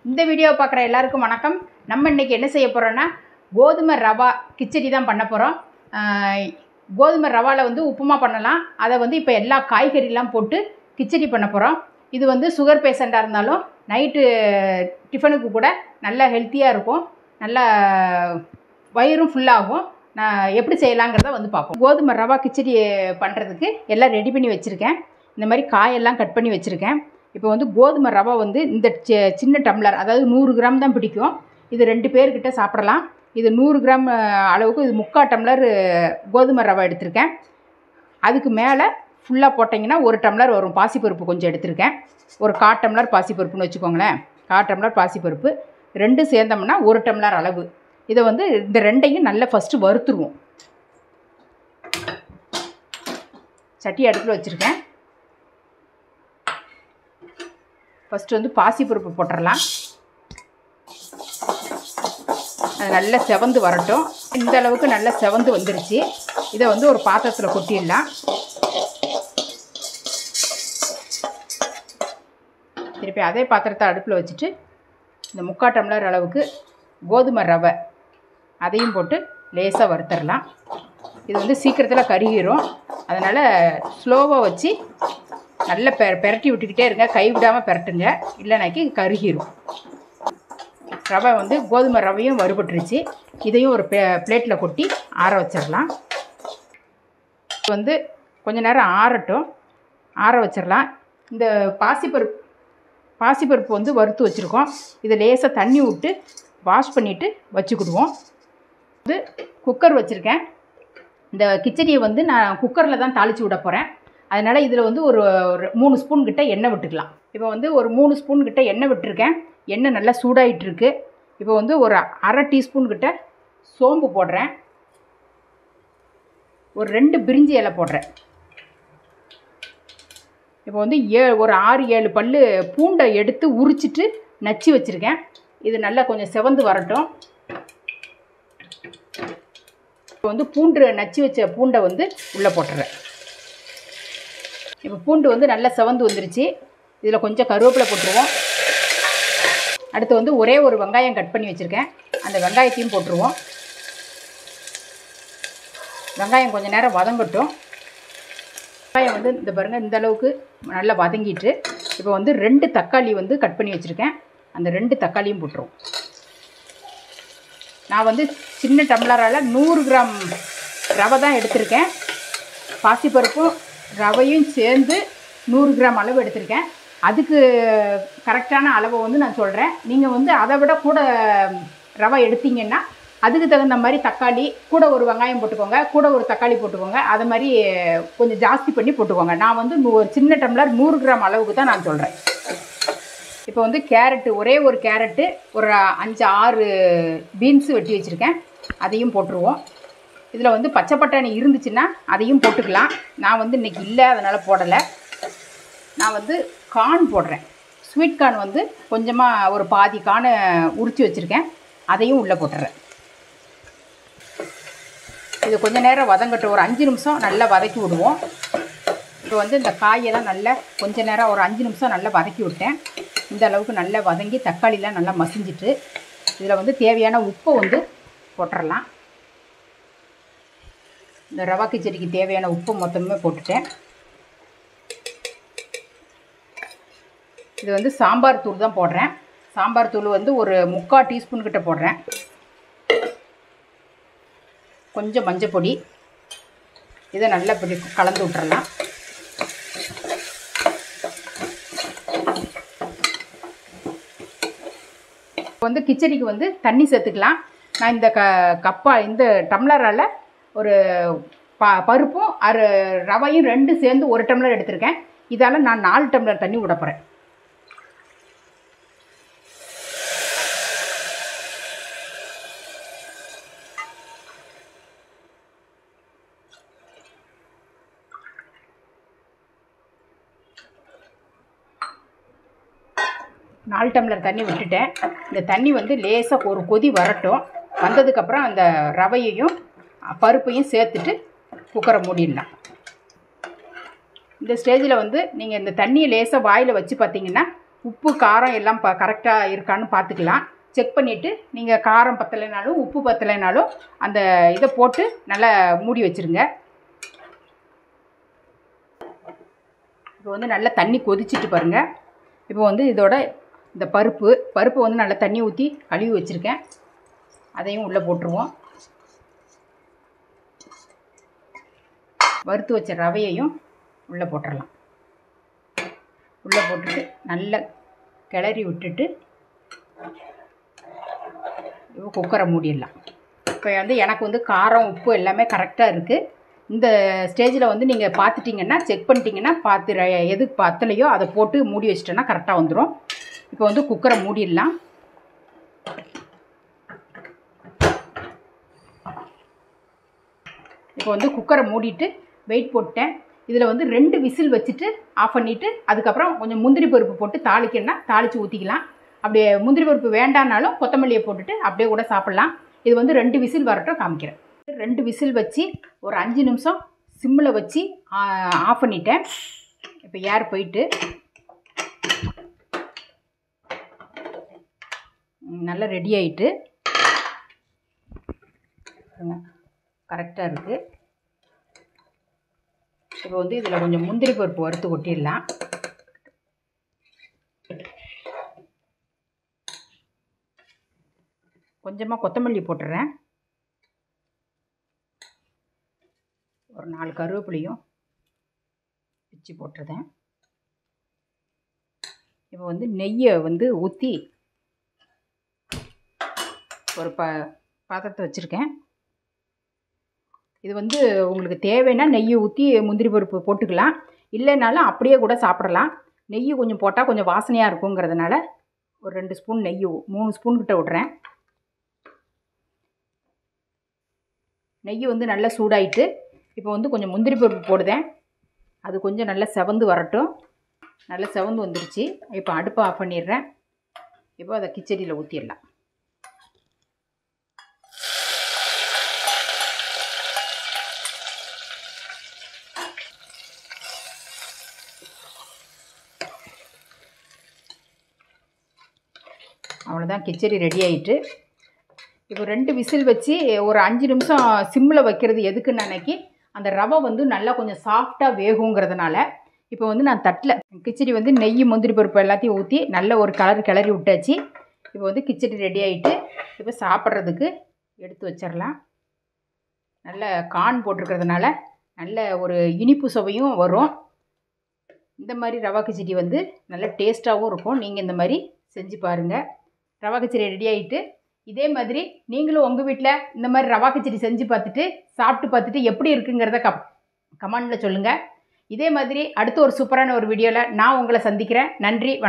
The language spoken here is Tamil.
இந்த வீடியோ பார்க்குற எல்லாருக்கும் வணக்கம் நம்ம இன்னைக்கு என்ன செய்ய போகிறோன்னா கோதுமை ரவா கிச்சடி தான் பண்ண போகிறோம் கோதுமை ரவாவில் வந்து உப்புமா பண்ணலாம் அதை வந்து இப்போ எல்லா காய்கறிலாம் போட்டு கிச்சடி பண்ண போகிறோம் இது வந்து சுகர் பேஷண்ட்டாக இருந்தாலும் நைட்டு டிஃபனுக்கு கூட நல்லா ஹெல்த்தியாக இருக்கும் நல்லா வயிறும் ஃபுல்லாகும் நான் எப்படி செய்யலாங்கிறத வந்து பார்ப்போம் கோதுமை ரவா கிச்சடி பண்ணுறதுக்கு எல்லாம் ரெடி பண்ணி வச்சுருக்கேன் இந்த மாதிரி காயெல்லாம் கட் பண்ணி வச்சுருக்கேன் இப்போ வந்து கோதுமை ரவை வந்து இந்த சி- சின்ன டம்ளர் அதாவது நூறு கிராம் தான் பிடிக்கும் இது ரெண்டு பேர்கிட்ட சாப்பிடலாம் இது நூறு கிராம் அஹ், அளவுக்கு இது முக்கால் டம்ளர் அஹ், கோதுமை ரவை எடுத்திருக்கேன் அதுக்கு மேலே ஃபுல்லாக போட்டிங்கன்னா ஒரு டம்ளர் வரும் பாசிப்பருப்பு கொஞ்சம் எடுத்திருக்கேன் ஒரு கா டம்ளர் பாசிப்பருப்புன்னு வச்சுக்கோங்களேன் கா டம்ளர் பாசிப்பருப்பு ரெண்டு சேர்ந்தோம்னா ஒரு டம்ளர் அளவு இதை வந்து இந்த ரெண்டையும் நல்லா ஃபஸ்ட்டு வறுத்துருவோம் சட்டி அடுப்பில் வச்சுருக்கேன் ஃபஸ்ட்டு வந்து பாசிப்பருப்பு போட்டுடலாம் அது நல்லா செவந்து வரட்டும் இந்த அளவுக்கு நல்லா செவந்து வந்துருச்சு இதை வந்து ஒரு பாத்திரத்தில் கொட்டிடலாம் திருப்பி அதே பாத்திரத்தை அடுப்பில் வச்சுட்டு இந்த முக்கால் டம்ளர் அளவுக்கு கோதுமை ரவை அதையும் போட்டு லேசாக வறுத்தரலாம் இது வந்து சீக்கிரத்தில் கருகிரும் அதனால் ஸ்லோவாக வச்சு நல்லா பெ பெரட்டி விட்டுக்கிட்டே இருங்க கை விடாமல் பெரட்டுங்க இல்லைனாக்கி கருகிரும் ரவை வந்து கோதுமை ரவையும் வறுபட்டுருச்சு இதையும் ஒரு பே பிளேட்டில் கொட்டி ஆற வச்சிடலாம் இது வந்து கொஞ்ச நேரம் ஆறட்டும் ஆற வச்சிடலாம் இந்த பாசிப்பருப்பு பாசிப்பருப்பு வந்து வறுத்து வச்சுருக்கோம் இதை லேசாக தண்ணி விட்டு வாஷ் பண்ணிவிட்டு வச்சுக்கிடுவோம் இது குக்கர் வச்சுருக்கேன் இந்த கிச்சடியை வந்து நான் குக்கரில் தான் தாளித்து விட போகிறேன் அதனால் இதில் வந்து ஒரு ஒரு மூணு ஸ்பூன் கிட்ட எண்ணெய் விட்டுக்கலாம் இப்போ வந்து ஒரு மூணு ஸ்பூன் கிட்ட எண்ணெய் விட்டுருக்கேன் எண்ணெய் நல்லா சூடாயிட்டு இருக்கு இப்போ வந்து ஒரு அரை டீஸ்பூன் கிட்ட சோம்பு போடுறேன் ஒரு ரெண்டு பிரிஞ்சி இலை போடுறேன் இப்போ வந்து ஏ ஒரு ஆறு ஏழு பல் பூண்டை எடுத்து உரிச்சிட்டு நச்சு வச்சுருக்கேன் இது நல்லா கொஞ்சம் செவந்து வரட்டும் இப்போ வந்து பூண்டு நச்சு வச்ச பூண்டை வந்து உள்ளே போட்டுறேன் இப்போ பூண்டு வந்து நல்லா செவந்து வந்துருச்சு இதில் கொஞ்சம் கருவேப்பிலை போட்டுருவோம் அடுத்து வந்து ஒரே ஒரு வெங்காயம் கட் பண்ணி வச்சுருக்கேன் அந்த வெங்காயத்தையும் போட்டுருவோம் வெங்காயம் கொஞ்சம் நேரம் வதங்கட்டும் வெங்காயம் வந்து இந்த பாருங்கள் இந்த அளவுக்கு நல்லா வதங்கிட்டு இப்போ வந்து ரெண்டு தக்காளி வந்து கட் பண்ணி வச்சுருக்கேன் அந்த ரெண்டு தக்காளியும் போட்டுருவோம் நான் வந்து சின்ன டம்ளரால் நூறு கிராம் ரவை தான் எடுத்திருக்கேன் பாசிப்பருப்பும் ரவையும் சேர்ந்து நூறு கிராம் அளவு எடுத்திருக்கேன் அதுக்கு கரெக்டான அளவை வந்து நான் சொல்கிறேன் நீங்கள் வந்து அதை விட கூட ரவை எடுத்தீங்கன்னா அதுக்கு தகுந்த மாதிரி தக்காளி கூட ஒரு வெங்காயம் போட்டுக்கோங்க கூட ஒரு தக்காளி போட்டுக்கோங்க அது மாதிரி கொஞ்சம் ஜாஸ்தி பண்ணி போட்டுக்கோங்க நான் வந்து நூ- ஒரு சின்ன டம்ளர் நூறு கிராம் அளவுக்கு தான் நான் சொல்கிறேன் இப்போ வந்து கேரட்டு ஒரே ஒரு கேரட்டு ஒரு அஞ்சு ஆறு பீன்ஸு வெட்டி வச்சுருக்கேன் அதையும் போட்டுருவோம் இதில் வந்து பச்சை பட்டாணி இருந்துச்சுன்னா அதையும் போட்டுக்கலாம் நான் வந்து இன்றைக்கி இல்லை அதனால் போடலை நான் வந்து கார்ன் போடுறேன் ஸ்வீட் கார்ன் வந்து கொஞ்சமாக ஒரு பாதி கார்னை உரித்து வச்சுருக்கேன் அதையும் உள்ளே போட்டுறேன் இது கொஞ்ச நேரம் வதங்கட்டும் ஒரு அஞ்சு நிமிஷம் நல்லா வதக்கி விடுவோம் இப்போ வந்து இந்த காயெல்லாம் நல்லா கொஞ்ச நேரம் ஒரு அஞ்சு நிமிஷம் நல்லா வதக்கி விட்டேன் இந்த அளவுக்கு நல்லா வதங்கி தக்காளிலாம் நல்லா மசிஞ்சிட்டு இதில் வந்து தேவையான உப்பை வந்து போட்டுடலாம் இந்த ரவா கிச்சடிக்கு தேவையான உப்பு மொத்தமே போட்டுட்டேன் இது வந்து சாம்பார் தூள் தான் போடுறேன் சாம்பார் தூள் வந்து ஒரு முக்கால் டீஸ்பூன் கிட்ட போடுறேன் கொஞ்சம் மஞ்சள் பொடி இதை நல்லா இப்படி கலந்து விட்டுறலாம் இப்போ வந்து கிச்சடிக்கு வந்து தண்ணி சேர்த்துக்கலாம் நான் இந்த க கப்பா இந்த டம்ளரால் ஒரு ப பருப்பும் அரு ரவையும் ரெண்டு சேர்ந்து ஒரு டம்ளர் எடுத்திருக்கேன் இதால் நான் நாலு டம்ளர் தண்ணி விட போகிறேன் நாலு டம்ளர் தண்ணி விட்டுட்டேன் இந்த தண்ணி வந்து லேசாக ஒரு கொதி வரட்டும் வந்ததுக்கப்புறம் அந்த ரவையையும் பருப்பையும் சேர்த்துட்டு குக்கரை மூடிடலாம் இந்த ஸ்டேஜில் வந்து நீங்கள் இந்த தண்ணியை லேசாக வாயில் வச்சு பார்த்தீங்கன்னா உப்பு காரம் எல்லாம் ப கரெக்டாக இருக்கான்னு பார்த்துக்கலாம் செக் பண்ணிவிட்டு நீங்கள் காரம் பத்தலைனாலும் உப்பு பத்தலைனாலும் அந்த இதை போட்டு நல்லா மூடி வச்சுருங்க இப்போ வந்து நல்லா தண்ணி கொதிச்சிட்டு பாருங்கள் இப்போ வந்து இதோட இந்த பருப்பு பருப்பு வந்து நல்லா தண்ணி ஊற்றி கழுவி வச்சுருக்கேன் அதையும் உள்ளே போட்டுருவோம் வறுத்து வச்ச ரவையையும் உள்ளே போட்டுடலாம் உள்ளே போட்டுட்டு நல்லா கிளறி விட்டுட்டு இப்போ குக்கரை மூடிடலாம் இப்போ வந்து எனக்கு வந்து காரம் உப்பு எல்லாமே கரெக்டாக இருக்குது இந்த ஸ்டேஜில் வந்து நீங்கள் பார்த்துட்டிங்கன்னா செக் பண்ணிட்டீங்கன்னா பார்த்து ர- எது பத்தலையோ அதை போட்டு மூடி வச்சிட்டோன்னா கரெக்டாக வந்துடும் இப்போ வந்து குக்கரை மூடிடலாம் இப்போ வந்து குக்கரை மூடிட்டு வெயிட் போட்டேன் இதில் வந்து ரெண்டு விசில் வச்சுட்டு ஆஃப் பண்ணிவிட்டு அதுக்கப்புறம் கொஞ்சம் முந்திரி பருப்பு போட்டு தாளிக்கணும்னா தாளித்து ஊற்றிக்கலாம் அப்படியே முந்திரி பருப்பு வேண்டானாலும் கொத்தமல்லியை போட்டுட்டு அப்படியே கூட சாப்பிட்லாம் இது வந்து ரெண்டு விசில் வரட்டும் காமிக்கிறேன் ரெண்டு விசில் வச்சு ஒரு அஞ்சு நிமிஷம் சிம்மில் வச்சு ஆஃப் பண்ணிட்டேன் இப்போ ஏர் போயிட்டு ம், நல்லா ரெடி ஆயிட்டு கரெக்டாக இருக்குது இப்போ வந்து இதில் கொஞ்சம் முந்திரி பருப்பு வறுத்து கொட்டிடலாம் கொஞ்சமாக கொத்தமல்லி போட்டுறேன் ஒரு நாலு கருவேப்பிலையும் பிச்சு போட்டுருதேன் இப்போ வந்து நெய்யை வந்து ஊற்றி ஒரு ப பாத்திரத்தை வச்சுருக்கேன் இது வந்து உங்களுக்கு தேவைன்னா நெய்யை ஊற்றி முந்திரி பருப்பு போட்டுக்கலாம் இல்லைனாலும் அப்படியே கூட சாப்பிடலாம் நெய் கொஞ்சம் போட்டால் கொஞ்சம் வாசனையாக இருக்குங்கிறதுனால ஒரு ரெண்டு ஸ்பூன் நெய் ஊ- மூணு ஸ்பூன் கிட்ட விட்றேன் நெய் வந்து நல்லா சூடாயிட்டு இப்போ வந்து கொஞ்சம் முந்திரி பருப்பு போடுதேன் அது கொஞ்சம் நல்லா செவந்து வரட்டும் நல்லா செவந்து வந்துருச்சு இப்போ அடுப்பை ஆஃப் பண்ணிடுறேன் இப்போ அதை கிச்சடியில் ஊற்றிடலாம் அவ்வளோதான் கிச்சடி ரெடி ஆயிட்டு இப்போ ரெண்டு விசில் வச்சு ஒரு அஞ்சு நிமிஷம் சிம்மில் வைக்கிறது எதுக்குன்னு அன்னைக்கு அந்த ரவை வந்து நல்லா கொஞ்சம் சாஃப்டாக வேகுங்கிறதுனால இப்போ வந்து நான் தட்டில் கிச்சடி வந்து நெய் முந்திரி பருப்பு எல்லாத்தையும் ஊற்றி நல்ல ஒரு கலர் கிளறி விட்டாச்சு இப்போ வந்து கிச்சடி ரெடி ஆயிட்டு இப்போ சாப்பிட்றதுக்கு எடுத்து வச்சிடலாம் நல்ல கான் போட்டிருக்கிறதுனால நல்ல ஒரு இனிப்பு சுவையும் வரும் இந்த மாதிரி ரவா கிச்சடி வந்து நல்ல டேஸ்ட்டாகவும் இருக்கும் நீங்கள் இந்த மாதிரி செஞ்சு பாருங்கள் ரவா கிச்சடி ரெடி ஆகிட்டு இதே மாதிரி நீங்களும் உங்கள் வீட்டில் இந்த மாதிரி ரவா கிச்சடி செஞ்சு பார்த்துட்டு சாப்பிட்டு பார்த்துட்டு எப்படி இருக்குங்கிறத கம் கமெண்டில் சொல்லுங்கள் இதே மாதிரி அடுத்த ஒரு சூப்பரான ஒரு வீடியோவில் நான் உங்களை சந்திக்கிறேன் நன்றி வணக்கம்